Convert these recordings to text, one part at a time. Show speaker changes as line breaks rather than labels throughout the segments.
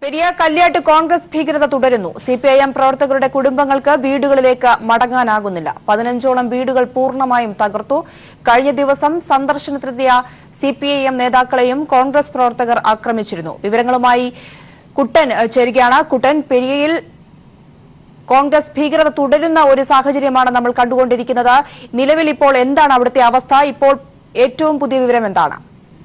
പെരിയ കല്യാട്ട് കോൺഗ്രസ് ഭീകരത തുടരുന്നു സിപിഐഎം പ്രവർത്തകരുടെ കുടുംബങ്ങൾക്ക് വീടുകളിലേക്ക് മടങ്ങാനാകുന്നില്ല പതിനഞ്ചോളം വീടുകൾ പൂർണ്ണമായും തകർത്തു കഴിഞ്ഞ ദിവസം സന്ദർശനത്തിനെത്തിയ സിപിഐഎം നേതാക്കളെയും കോൺഗ്രസ് പ്രവർത്തകർ ആക്രമിച്ചിരുന്നു വിവരങ്ങളുമായി കുട്ടൻ ഏഹ്, ചേരുകയാണ് കുട്ടൻ പെരിയയിൽ കോൺഗ്രസ് ഭീകരത തുടരുന്ന ഒരു സാഹചര്യമാണ് നമ്മൾ കണ്ടുകൊണ്ടിരിക്കുന്നത് നിലവിൽ ഇപ്പോൾ എന്താണ് അവിടുത്തെ അവസ്ഥ ഇപ്പോൾ ഏറ്റവും പുതിയ വിവരം എന്താണ്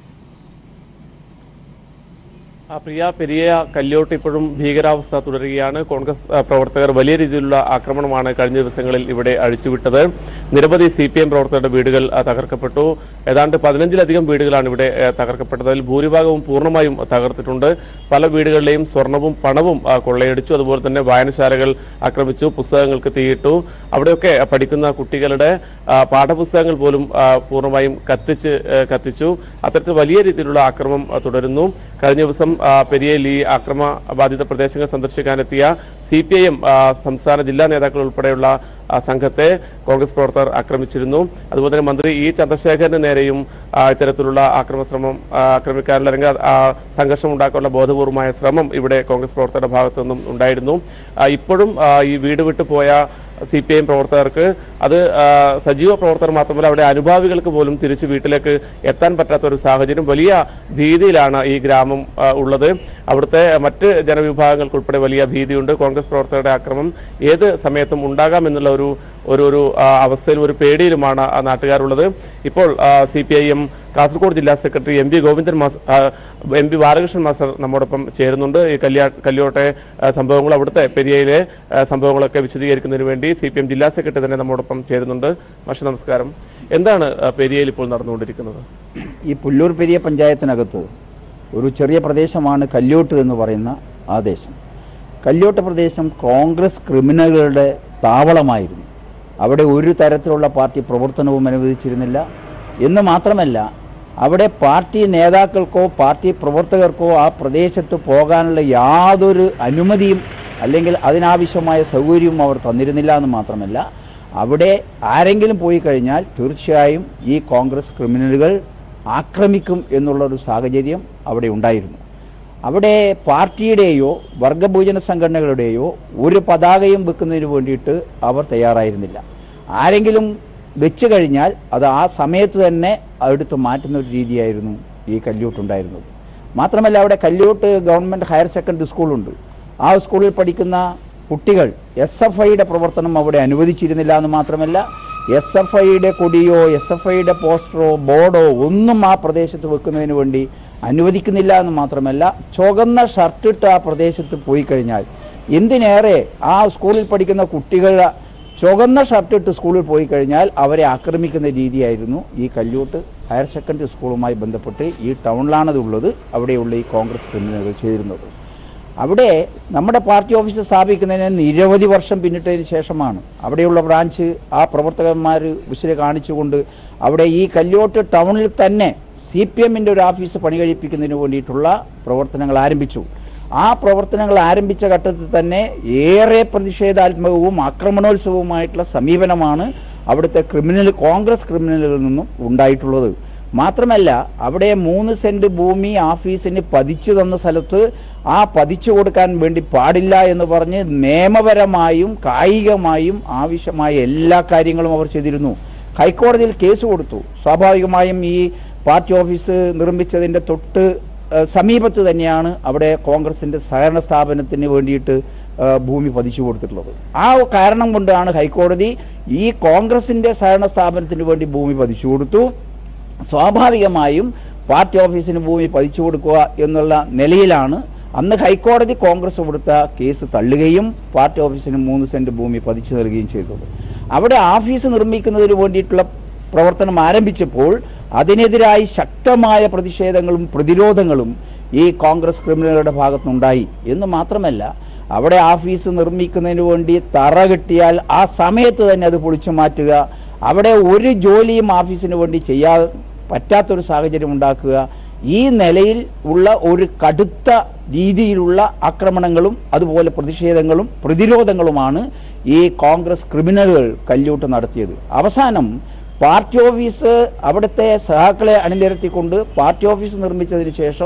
ആ പ്രിയ പെരിയ കല്യോട്ട് ഇപ്പോഴും ഭീകരാവസ്ഥ തുടരുകയാണ് കോൺഗ്രസ് ആ, പ്രവർത്തകർ വലിയ രീതിയിലുള്ള ആക്രമണമാണ് കഴിഞ്ഞ ദിവസങ്ങളിൽ ഇവിടെ അഴിച്ചുവിട്ടത് നിരവധി സി പി എം പ്രവർത്തകരുടെ വീടുകൾ ആ, തകർക്കപ്പെട്ടു ഏതാണ്ട് പതിനഞ്ചിലധികം വീടുകളാണ് ഇവിടെ ആ, തകർക്കപ്പെട്ടത് അതിൽ ഭൂരിഭാഗവും പൂർണ്ണമായും തകർത്തിട്ടുണ്ട് പല വീടുകളിലെയും സ്വർണവും പണവും ആ, കൊള്ളയടിച്ചു അതുപോലെ തന്നെ വായനശാലകൾ ആക്രമിച്ചു പുസ്തകങ്ങൾക്ക് തീയിട്ടു അവിടെയൊക്കെ പഠിക്കുന്ന കുട്ടികളുടെ ആ, പാഠപുസ്തകങ്ങൾ പോലും ആ, പൂർണ്ണമായും കത്തിച്ച് ആ, കത്തിച്ചു അത്തരത്തിൽ വലിയ രീതിയിലുള്ള ആക്രമം ആ, തുടരുന്നു കഴിഞ്ഞ ദിവസം ആ, പെരിയയിൽ ഈ ആക്രമ ബാധിത പ്രദേശങ്ങൾ സന്ദർശിക്കാനെത്തിയ സി പി ഐ എം സംസ്ഥാന ജില്ലാ നേതാക്കൾ ഉൾപ്പെടെയുള്ള ആ, സംഘത്തെ കോൺഗ്രസ് പ്രവർത്തകർ ആക്രമിച്ചിരുന്നു അതുപോലെ തന്നെ മന്ത്രി ഇ ചന്ദ്രശേഖരന് നേരെയും ആ, ഇത്തരത്തിലുള്ള ആക്രമ ശ്രമം ആ, ആക്രമിക്കാനുള്ള അല്ലെങ്കിൽ ആ, സംഘർഷം ഉണ്ടാക്കാനുള്ള ബോധപൂർവമായ ശ്രമം ഇവിടെ കോൺഗ്രസ് പ്രവർത്തകരുടെ ഭാഗത്തു നിന്നും ഉണ്ടായിരുന്നു ആ, ഇപ്പോഴും ആ, ഈ വീട് വിട്ടു പോയ സി പി ഐ എം പ്രവർത്തകർക്ക് അത് ആ, സജീവ പ്രവർത്തകർ മാത്രമല്ല അവിടെ അനുഭാവികൾക്ക് പോലും തിരിച്ച് വീട്ടിലേക്ക് എത്താൻ പറ്റാത്ത ഒരു സാഹചര്യം വലിയ ഭീതിയിലാണ് ഈ ഗ്രാമം ആ, ഉള്ളത് അവിടുത്തെ മറ്റ് ജനവിഭാഗങ്ങൾക്കുൾപ്പെടെ വലിയ ഭീതിയുണ്ട് കോൺഗ്രസ് പ്രവർത്തകരുടെ ആക്രമം ഏത് സമയത്തും ഉണ്ടാകാം എന്നുള്ള ഒരു ഒരു ഒരു ആ, അവസ്ഥയിലും ഒരു പേടിയിലുമാണ് ആ നാട്ടുകാരുള്ളത് ഇപ്പോൾ C P I M Kasaragod ജില്ലാ സെക്രട്ടറി M P Govindan master M P Balakrishnan master നമ്മോടൊപ്പം ചേരുന്നുണ്ട് ഈ കല്യാ കല്യോട്ടെ ആ, സംഭവങ്ങൾ അവിടുത്തെ പെരിയയിലെ ആ, സംഭവങ്ങളൊക്കെ വിശദീകരിക്കുന്നതിന് വേണ്ടി സി പി എം ജില്ലാ സെക്രട്ടറി തന്നെ നമ്മോടൊപ്പം ചേരുന്നുണ്ട് മാഷ നമസ്കാരം എന്താണ് ആ, പെരിയയിൽ ഇപ്പോൾ നടന്നുകൊണ്ടിരിക്കുന്നത്
ഈ പുല്ലൂർ പെരിയ പഞ്ചായത്തിനകത്ത് ഒരു ചെറിയ പ്രദേശമാണ് കല്യോട്ട് എന്ന് പറയുന്ന ആ ദേശം കല്യോട്ട് പ്രദേശം കോൺഗ്രസ് ക്രിമിനലുകളുടെ താവളമായിരുന്നു അവിടെ ഒരു തരത്തിലുള്ള പാർട്ടി പ്രവർത്തനവും അനുവദിച്ചിരുന്നില്ല എന്ന് മാത്രമല്ല അവിടെ പാർട്ടി നേതാക്കൾക്കോ പാർട്ടി പ്രവർത്തകർക്കോ ആ പ്രദേശത്ത് പോകാനുള്ള യാതൊരു അനുമതിയും അല്ലെങ്കിൽ അതിനാവശ്യമായ സൗകര്യവും അവർ തന്നിരുന്നില്ല എന്ന് മാത്രമല്ല അവിടെ ആരെങ്കിലും പോയി കഴിഞ്ഞാൽ തീർച്ചയായും ഈ കോൺഗ്രസ് ക്രിമിനലുകൾ ആക്രമിക്കും എന്നുള്ളൊരു സാഹചര്യം അവിടെ ഉണ്ടായിരുന്നു അവിടെ പാർട്ടിയുടെയോ വർഗഭോജന സംഘടനകളുടെയോ ഒരു പതാകയും വെക്കുന്നതിന് വേണ്ടിയിട്ട് അവർ തയ്യാറായിരുന്നില്ല ആരെങ്കിലും വെച്ച് കഴിഞ്ഞാൽ അത് ആ സമയത്ത് തന്നെ എടുത്ത് മാറ്റുന്ന ഒരു രീതിയായിരുന്നു ഈ കല്യൂട്ടുണ്ടായിരുന്നത് മാത്രമല്ല അവിടെ കല്യൂട്ട് ഗവൺമെൻറ് ഹയർ സെക്കൻഡറി സ്കൂളുണ്ട് ആ സ്കൂളിൽ പഠിക്കുന്ന കുട്ടികൾ എസ് എഫ് ഐയുടെ പ്രവർത്തനം അവിടെ അനുവദിച്ചിരുന്നില്ല എന്ന് മാത്രമല്ല എസ് എഫ് ഐയുടെ കൊടിയോ എസ് എഫ് ഐയുടെ പോസ്റ്ററോ ബോർഡോ ഒന്നും ആ പ്രദേശത്ത് വെക്കുന്നതിന് വേണ്ടി അനുവദിക്കുന്നില്ല എന്ന് മാത്രമല്ല ചുവന്ന ഷർട്ടിട്ട് ആ പ്രദേശത്ത് പോയി കഴിഞ്ഞാൽ എന്തിനേറെ ആ സ്കൂളിൽ പഠിക്കുന്ന കുട്ടികൾ ചുവന്ന ഷർട്ടിട്ട് സ്കൂളിൽ പോയി കഴിഞ്ഞാൽ അവരെ ആക്രമിക്കുന്ന രീതിയായിരുന്നു ഈ കല്യൂട്ട് ഹയർ സെക്കൻഡറി സ്കൂളുമായി ബന്ധപ്പെട്ട് ഈ ടൗണിലാണത് ഉള്ളത് അവിടെയുള്ള ഈ കോൺഗ്രസ് ക്രിമിനലുകൾ ചെയ്തിരുന്നത് അവിടെ നമ്മുടെ പാർട്ടി ഓഫീസ് സ്ഥാപിക്കുന്നതിന് നിരവധി വർഷം പിന്നിട്ടതിന് ശേഷമാണ് അവിടെയുള്ള ബ്രാഞ്ച് ആ പ്രവർത്തകന്മാർ വിശല കാണിച്ചുകൊണ്ട് അവിടെ ഈ കല്യോട്ട് ടൗണിൽ തന്നെ സി പി എമ്മിൻ്റെ ഒരു ഓഫീസ് പണി കഴിപ്പിക്കുന്നതിന് വേണ്ടിയിട്ടുള്ള പ്രവർത്തനങ്ങൾ ആരംഭിച്ചു ആ പ്രവർത്തനങ്ങൾ ആരംഭിച്ച ഘട്ടത്തിൽ തന്നെ ഏറെ പ്രതിഷേധാത്മകവും ആക്രമണോത്സവവുമായിട്ടുള്ള സമീപനമാണ് അവിടുത്തെ ക്രിമിനൽ കോൺഗ്രസ് ക്രിമിനലുകളിൽ നിന്നും ഉണ്ടായിട്ടുള്ളത് മാത്രമല്ല അവിടെ മൂന്ന് സെന്റ് ഭൂമി ഓഫീസിന് പതിച്ചു തന്ന സ്ഥലത്ത് ആ പതിച്ചു കൊടുക്കാൻ വേണ്ടി പാടില്ല എന്ന് പറഞ്ഞ് നിയമപരമായും കായികമായും ആവശ്യമായ എല്ലാ കാര്യങ്ങളും അവർ ചെയ്തിരുന്നു ഹൈക്കോടതിയിൽ കേസ് കൊടുത്തു സ്വാഭാവികമായും ഈ പാർട്ടി ഓഫീസ് നിർമ്മിച്ചതിൻ്റെ തൊട്ട് ഏഹ്, സമീപത്ത് തന്നെയാണ് അവിടെ കോൺഗ്രസിൻ്റെ സഹകരണ സ്ഥാപനത്തിന് വേണ്ടിയിട്ട് ഏഹ്, ഭൂമി പതിച്ചു കൊടുത്തിട്ടുള്ളത് ആ കാരണം കൊണ്ടാണ് ഹൈക്കോടതി ഈ കോൺഗ്രസിൻ്റെ സഹകരണ സ്ഥാപനത്തിന് വേണ്ടി ഭൂമി പതിച്ചു കൊടുത്തു സ്വാഭാവികമായും പാർട്ടി ഓഫീസിന് ഭൂമി പതിച്ചു കൊടുക്കുക എന്നുള്ള നിലയിലാണ് അന്ന് ഹൈക്കോടതി കോൺഗ്രസ് കൊടുത്ത കേസ് തള്ളുകയും പാർട്ടി ഓഫീസിന് മൂന്ന് സെന്റ് ഭൂമി പതിച്ചു നൽകുകയും ചെയ്തത് അവിടെ ഓഫീസ് നിർമ്മിക്കുന്നതിന് വേണ്ടിയിട്ടുള്ള പ്രവർത്തനം ആരംഭിച്ചപ്പോൾ അതിനെതിരായി ശക്തമായ പ്രതിഷേധങ്ങളും പ്രതിരോധങ്ങളും ഈ കോൺഗ്രസ് ക്രിമിനലുകളുടെ ഭാഗത്തുനിന്നുണ്ടായി എന്ന് മാത്രമല്ല അവിടെ ഓഫീസ് നിർമ്മിക്കുന്നതിന് വേണ്ടി തറ കെട്ടിയാൽ ആ സമയത്ത് തന്നെ അത് പൊളിച്ചു മാറ്റുക അവിടെ ഒരു ജോലിയും ഓഫീസിന് വേണ്ടി ചെയ്യാൻ പറ്റാത്തൊരു സാഹചര്യം ഉണ്ടാക്കുക ഈ നിലയിൽ ഉള്ള ഒരു കടുത്ത രീതിയിലുള്ള ആക്രമണങ്ങളും അതുപോലെ പ്രതിഷേധങ്ങളും പ്രതിരോധങ്ങളുമാണ് ഈ കോൺഗ്രസ് ക്രിമിനലുകൾ കല്യൂട്ട് നടത്തിയത് അവസാനം പാർട്ടി ഓഫീസ് അവിടുത്തെ സഹാക്കളെ അണിനിരത്തിക്കൊണ്ട് പാർട്ടി ഓഫീസ് നിർമ്മിച്ചതിന് ശേഷം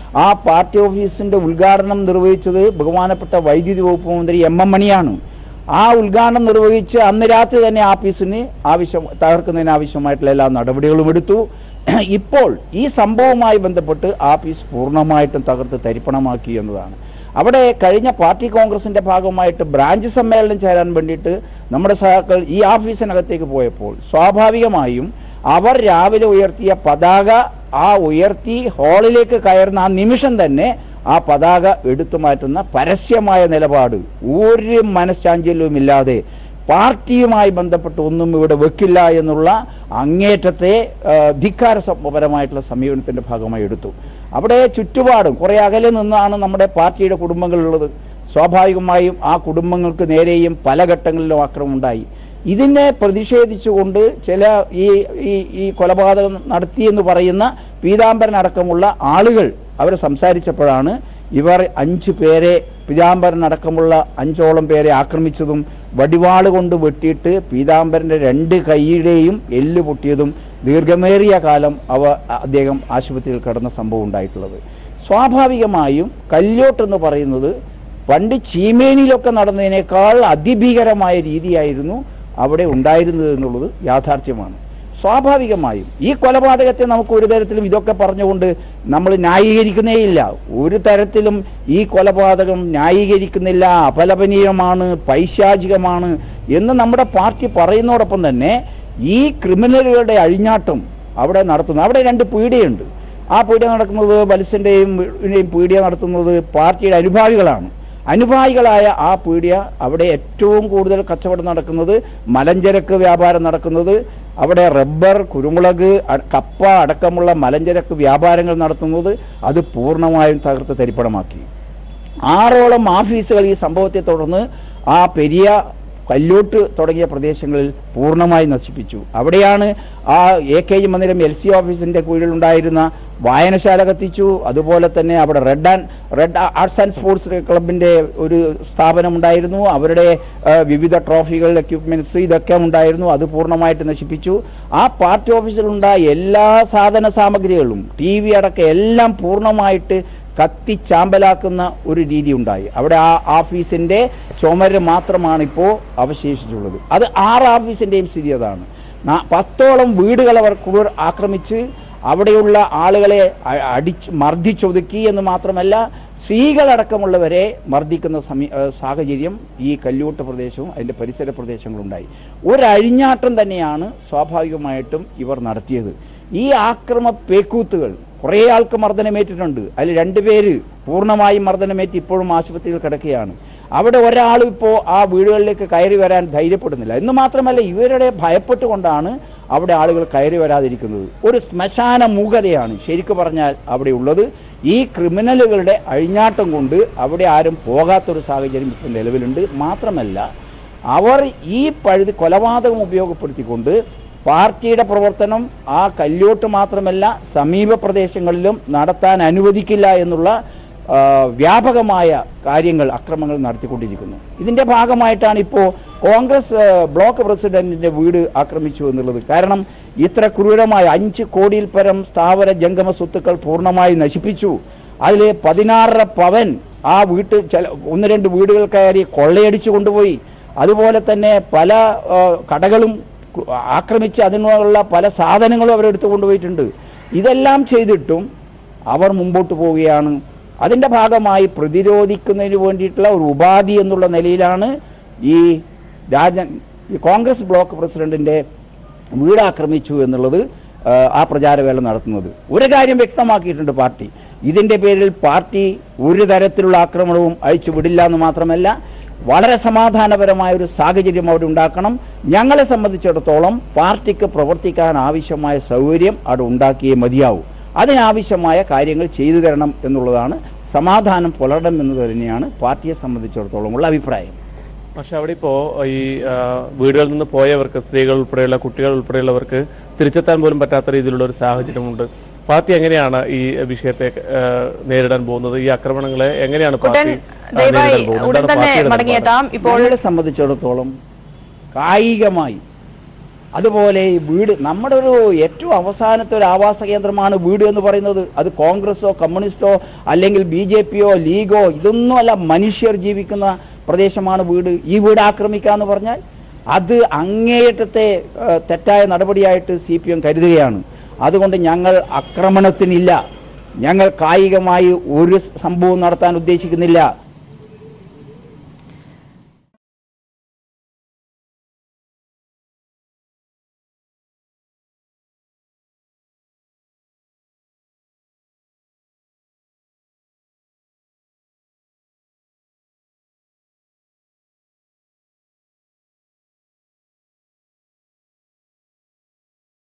ആ പാർട്ടി ഓഫീസിന്റെ ഉദ്ഘാടനം നിർവഹിച്ചത് ബഹുമാനപ്പെട്ട വൈദ്യുതി വകുപ്പ് മന്ത്രി എം എം മണിയാണ് ആ ഉദ്ഘാടനം നിർവഹിച്ച് അന്ന് രാത്രി തന്നെ ആഫീസിന് ആവശ്യം തകർക്കുന്നതിന് ആവശ്യമായിട്ടുള്ള എല്ലാ നടപടികളും എടുത്തു ഇപ്പോൾ ഈ സംഭവവുമായി ബന്ധപ്പെട്ട് ആഫീസ് പൂർണ്ണമായിട്ടും തകർത്ത് തരിപ്പണമാക്കി എന്നതാണ് അവിടെ കഴിഞ്ഞ പാർട്ടി കോൺഗ്രസിന്റെ ഭാഗമായിട്ട് ബ്രാഞ്ച് സമ്മേളനം ചേരാൻ വേണ്ടിയിട്ട് നമ്മുടെ സഹാക്കൾ ഈ ഓഫീസിനകത്തേക്ക് പോയപ്പോൾ സ്വാഭാവികമായും അവർ രാവിലെ ഉയർത്തിയ പതാക ആ ഉയർത്തി ഹാളിലേക്ക് കയറുന്ന ആ നിമിഷം തന്നെ ആ പതാക എടുത്തു മാറ്റുന്ന പരസ്യമായ നിലപാട് ഒരു മനഃശാഞ്ചല്യവുമില്ലാതെ പാർട്ടിയുമായി ബന്ധപ്പെട്ട് ഒന്നും ഇവിടെ വെക്കില്ല എന്നുള്ള അങ്ങേറ്റത്തെ ആ, ധിക്കാരപരമായിട്ടുള്ള സമീപനത്തിന്റെ ഭാഗമായി എടുത്തു അവിടെ ചുറ്റുപാടും കുറെ അകലെ നിന്നാണ് നമ്മുടെ പാർട്ടിയുടെ കുടുംബങ്ങളുള്ളത് സ്വാഭാവികമായും ആ കുടുംബങ്ങൾക്ക് നേരെയും പല ഘട്ടങ്ങളിലും ആക്രമണം ഉണ്ടായി ഇതിനെ പ്രതിഷേധിച്ചുകൊണ്ട് ചില ഈ ഈ ഈ കൊലപാതകം നടത്തിയെന്ന് പറയുന്ന പീതാംബരൻ അടക്കമുള്ള ആളുകൾ അവർ സംസാരിച്ചപ്പോഴാണ് ഇവർ അഞ്ച് പേരെ പീതാംബരൻ അടക്കമുള്ള അഞ്ചോളം പേരെ ആക്രമിച്ചതും വടിവാള് കൊണ്ട് വെട്ടിയിട്ട് പീതാംബരൻ്റെ രണ്ട് കൈയുടെയും എല്ല് പൊട്ടിയതും ദീർഘമേറിയ കാലം അവ അദ്ദേഹം ആശുപത്രിയിൽ കിടന്ന സംഭവം ഉണ്ടായിട്ടുള്ളത് സ്വാഭാവികമായും കല്യോട്ട് എന്ന് പറയുന്നത് പണ്ട് ചീമേനിയിലൊക്കെ നടന്നതിനേക്കാൾ അതിഭീകരമായ രീതിയായിരുന്നു അവിടെ ഉണ്ടായിരുന്നത് എന്നുള്ളത് യാഥാർത്ഥ്യമാണ് സ്വാഭാവികമായും ഈ കൊലപാതകത്തെ നമുക്ക് ഒരു തരത്തിലും ഇതൊക്കെ പറഞ്ഞുകൊണ്ട് നമ്മൾ ന്യായീകരിക്കുന്നേയില്ല ഒരു തരത്തിലും ഈ കൊലപാതകം ന്യായീകരിക്കുന്നില്ല അപലപനീയമാണ് പൈശാചികമാണ് എന്ന് നമ്മുടെ പാർട്ടി പറയുന്നതോടൊപ്പം തന്നെ ഈ ക്രിമിനലുകളുടെ അഴിഞ്ഞാട്ടം അവിടെ നടത്തുന്നു അവിടെ രണ്ട് പീടിയുണ്ട് ആ പീഡിയ നടക്കുന്നത് ബലിസിൻ്റെയും പീഡിയ നടത്തുന്നത് പാർട്ടിയുടെ അനുഭാവികളാണ് അനുഭാവികളായ ആ പീഡിയ അവിടെ ഏറ്റവും കൂടുതൽ കച്ചവടം നടക്കുന്നത് മലഞ്ചരക്ക് വ്യാപാരം നടക്കുന്നത് അവിടെ റബ്ബർ കുരുമുളക് അ- കപ്പ അടക്കമുള്ള മലഞ്ചരക്ക് വ്യാപാരങ്ങൾ നടത്തുന്നത് അത് പൂർണ്ണമായും തകർത്ത് തരിപ്പണമാക്കി ആറോളം ഓഫീസുകൾ ഈ സംഭവത്തെ തുടർന്ന് ആ പെരിയ കല്ലോട്ട് തുടങ്ങിയ പ്രദേശങ്ങളിൽ പൂർണ്ണമായി നശിപ്പിച്ചു അവിടെയാണ് ആ എ കെ ജി മന്ദിരം എൽ സി ഓഫീസിൻ്റെ കീഴിലുണ്ടായിരുന്ന വായനശാല കത്തിച്ചു അതുപോലെ തന്നെ അവിടെ red and red arts and sports ക്ലബിൻ്റെ ഒരു സ്ഥാപനം ഉണ്ടായിരുന്നു അവരുടെ ആ, വിവിധ ട്രോഫികൾ എക്യുപ്മെൻറ്റ്സ് ഇതൊക്കെ ഉണ്ടായിരുന്നു അത് പൂർണ്ണമായിട്ട് നശിപ്പിച്ചു ആ പാർട്ടി ഓഫീസിലുണ്ടായ എല്ലാ സാധന സാമഗ്രികളും ടി വി അടക്കം എല്ലാം പൂർണ്ണമായിട്ട് കത്തിച്ചാമ്പലാക്കുന്ന ഒരു രീതി ഉണ്ടായി അവിടെ ആ ഓഫീസിൻ്റെ ചുമര് മാത്രമാണ് ഇപ്പോൾ അവശേഷിച്ചുള്ളത് അത് ആറ് ഓഫീസിൻ്റെയും സ്ഥിതി അതാണ് നാ- പത്തോളം വീടുകൾ അവർ ക്രൂർ ആക്രമിച്ച് അവിടെയുള്ള ആളുകളെ അ- അടിച്ച് മർദ്ദിച്ചൊതുക്കി എന്ന് മാത്രമല്ല സ്ത്രീകളടക്കമുള്ളവരെ മർദ്ദിക്കുന്ന സമീ ഏഹ് സാഹചര്യം ഈ കല്ലൂട്ട് പ്രദേശവും അതിൻ്റെ പരിസര പ്രദേശങ്ങളുണ്ടായി ഒരഴിഞ്ഞാട്ടം തന്നെയാണ് സ്വാഭാവികമായിട്ടും ഇവർ നടത്തിയത് ഈ ആക്രമ പേക്കൂത്തുകൾ കുറേ ആൾക്ക് മർദ്ദനമേറ്റിട്ടുണ്ട് അതിൽ രണ്ടുപേര് പൂർണ്ണമായും മർദ്ദനമേറ്റ് ഇപ്പോഴും ആശുപത്രിയിൽ കിടക്കുകയാണ് അവിടെ ഒരാളും ഇപ്പോൾ ആ വീടുകളിലേക്ക് കയറി വരാൻ ധൈര്യപ്പെടുന്നില്ല എന്ന് മാത്രമല്ല ഇവരുടെ ഭയപ്പെട്ടുകൊണ്ടാണ് അവിടെ ആളുകൾ കയറി വരാതിരിക്കുന്നത് ഒരു ശ്മശാന മൂകതയാണ് ശരിക്കു പറഞ്ഞാൽ അവിടെ ഉള്ളത് ഈ ക്രിമിനലുകളുടെ അഴിഞ്ഞാട്ടം കൊണ്ട് അവിടെ ആരും പോകാത്തൊരു സാഹചര്യം ഇപ്പോൾ നിലവിലുണ്ട് മാത്രമല്ല അവർ ഈ പഴുതി കൊലപാതകം ഉപയോഗപ്പെടുത്തിക്കൊണ്ട് പാർട്ടിയുടെ പ്രവർത്തനം ആ കല്യോട്ട് മാത്രമല്ല സമീപ പ്രദേശങ്ങളിലും നടത്താൻ അനുവദിക്കില്ല എന്നുള്ള ആ, വ്യാപകമായ കാര്യങ്ങൾ അക്രമങ്ങൾ നടത്തിക്കൊണ്ടിരിക്കുന്നു ഇതിൻ്റെ ഭാഗമായിട്ടാണ് ഇപ്പോൾ കോൺഗ്രസ് ആ, ബ്ലോക്ക് പ്രസിഡന്റിന്റെ വീട് ആക്രമിച്ചു എന്നുള്ളത് കാരണം ഇത്ര ക്രൂരമായ അഞ്ച് കോടിയിൽ പരം സ്ഥാവര ജംഗമ സ്വത്തുക്കൾ പൂർണ്ണമായി നശിപ്പിച്ചു അതിൽ പതിനാറര പവൻ ആ വീട്ട് ചില ഒന്ന് രണ്ട് വീടുകൾ കയറി കൊള്ളയടിച്ചു കൊണ്ടുപോയി അതുപോലെ തന്നെ പല ആ, കടകളും കു- ആക്രമിച്ച് അതിനുള്ള പല സാധനങ്ങളും അവരെടുത്തു കൊണ്ടുപോയിട്ടുണ്ട് ഇതെല്ലാം ചെയ്തിട്ടും അവർ മുമ്പോട്ട് പോവുകയാണ് അതിൻ്റെ ഭാഗമായി പ്രതിരോധിക്കുന്നതിന് വേണ്ടിയിട്ടുള്ള ഒരു ഉപാധി എന്നുള്ള നിലയിലാണ് ഈ രാജൻ ഈ കോൺഗ്രസ് ബ്ലോക്ക് പ്രസിഡന്റിൻ്റെ വീട് ആക്രമിച്ചു എന്നുള്ളത് ആ, ആ പ്രചാരവേല നടത്തുന്നത് ഒരു കാര്യം വ്യക്തമാക്കിയിട്ടുണ്ട് പാർട്ടി ഇതിൻ്റെ പേരിൽ പാർട്ടി ഒരു തരത്തിലുള്ള ആക്രമണവും അഴിച്ചു വിടില്ല എന്ന് മാത്രമല്ല വളരെ സമാധാനപരമായ ഒരു സാഹചര്യം അവിടെ ഉണ്ടാക്കണം ഞങ്ങളെ സംബന്ധിച്ചിടത്തോളം പാർട്ടിക്ക് പ്രവർത്തിക്കാൻ ആവശ്യമായ സൗകര്യം അവിടെ ഉണ്ടാക്കിയേ മതിയാവൂ അതിനാവശ്യമായ കാര്യങ്ങൾ ചെയ്തു തരണം എന്നുള്ളതാണ് സമാധാനം പുലരണം എന്നത് തന്നെയാണ് പാർട്ടിയെ സംബന്ധിച്ചിടത്തോളം ഉള്ള അഭിപ്രായം
പക്ഷെ അവിടെ ഇപ്പോ ഈ ആ, വീടുകളിൽ നിന്ന് പോയവർക്ക് സ്ത്രീകൾ ഉൾപ്പെടെയുള്ള കുട്ടികൾ ഉൾപ്പെടെയുള്ളവർക്ക് തിരിച്ചെത്താൻ പോലും പറ്റാത്ത രീതിയിലുള്ള ഒരു സാഹചര്യമുണ്ട് പാർട്ടി എങ്ങനെയാണ് ഈ വിഷയത്തെ ആ, നേരിടാൻ പോകുന്നത് ഈ ആക്രമണങ്ങളെ എങ്ങനെയാണ്
കുട്ടൻ
പാർട്ടി ആ,
ദയവായി
നേരിടാൻ പോകുന്നത്?
ഉടൻ
എന്താണ്
തന്നെ
പാർട്ടിയുടെ നിലപാട്?
മടങ്ങിയെത്താം ഇപ്പോൾ
ഞങ്ങളെ സംബന്ധിച്ചിടത്തോളം കായികമായി അതുപോലെ ഈ വീട് നമ്മുടെ ഒരു ഏറ്റവും അവസാനത്തെ ഒരു ആവാസ കേന്ദ്രമാണ് വീട് എന്ന് പറയുന്നത് അത് കോൺഗ്രസോ കമ്മ്യൂണിസ്റ്റോ അല്ലെങ്കിൽ ബി ജെ പിയോ ലീഗോ ഇതൊന്നുമല്ല മനുഷ്യർ ജീവിക്കുന്ന പ്രദേശമാണ് വീട് ഈ വീട് ആക്രമിക്കുക എന്ന് പറഞ്ഞാൽ അത് അങ്ങേയറ്റത്തെ ഏഹ്, തെറ്റായ നടപടിയായിട്ട് സി പി എം കരുതുകയാണ് അതുകൊണ്ട് ഞങ്ങൾ ആക്രമണത്തിനില്ല ഞങ്ങൾ കായികമായി ഒരു സംഭവം നടത്താൻ ഉദ്ദേശിക്കുന്നില്ല